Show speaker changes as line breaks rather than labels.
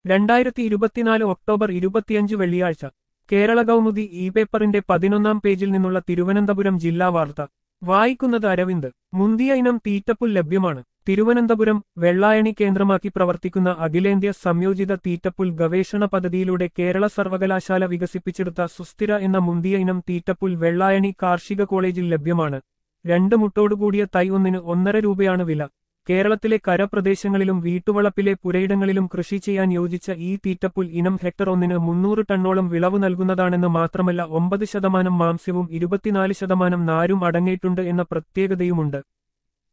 രണ്ടായിരത്തി ഇരുപത്തിനാല് ഒക്ടോബർ ഇരുപത്തിയഞ്ച് വെള്ളിയാഴ്ച കേരള കൗമുദി ഇ പേപ്പറിന്റെ പതിനൊന്നാം പേജിൽ നിന്നുള്ള തിരുവനന്തപുരം ജില്ലാ വാർത്ത വായിക്കുന്നത് അരവിന്ദ് മുന്തിയ ഇനം തീറ്റപ്പുൽ ലഭ്യമാണ് തിരുവനന്തപുരം വെള്ളായണി കേന്ദ്രമാക്കി പ്രവർത്തിക്കുന്ന അഖിലേന്ത്യാ സംയോജിത തീറ്റപ്പുൽ ഗവേഷണ പദ്ധതിയിലൂടെ കേരള സർവകലാശാല വികസിപ്പിച്ചെടുത്ത സുസ്ഥിര എന്ന മുന്തിയ ഇനം തീറ്റപ്പുൽ വെള്ളായണി കാർഷിക കോളേജിൽ ലഭ്യമാണ് രണ്ട് മുട്ടോടുകൂടിയ തൈ ഒന്നിന് ഒന്നര രൂപയാണ് വില കേരളത്തിലെ കരപ്രദേശങ്ങളിലും വീട്ടുവളപ്പിലെ പുരയിടങ്ങളിലും കൃഷി ചെയ്യാൻ യോജിച്ച ഈ തീറ്റപ്പുൽ ഇനം ഹെക്ടർ ഒന്നിന് മുന്നൂറ് ടണ്ണോളം വിളവ് നൽകുന്നതാണെന്ന് മാത്രമല്ല ഒമ്പത് ശതമാനം മാംസ്യവും ഇരുപത്തിനാല് ശതമാനം നാരും അടങ്ങിയിട്ടുണ്ട് എന്ന പ്രത്യേകതയുമുണ്ട്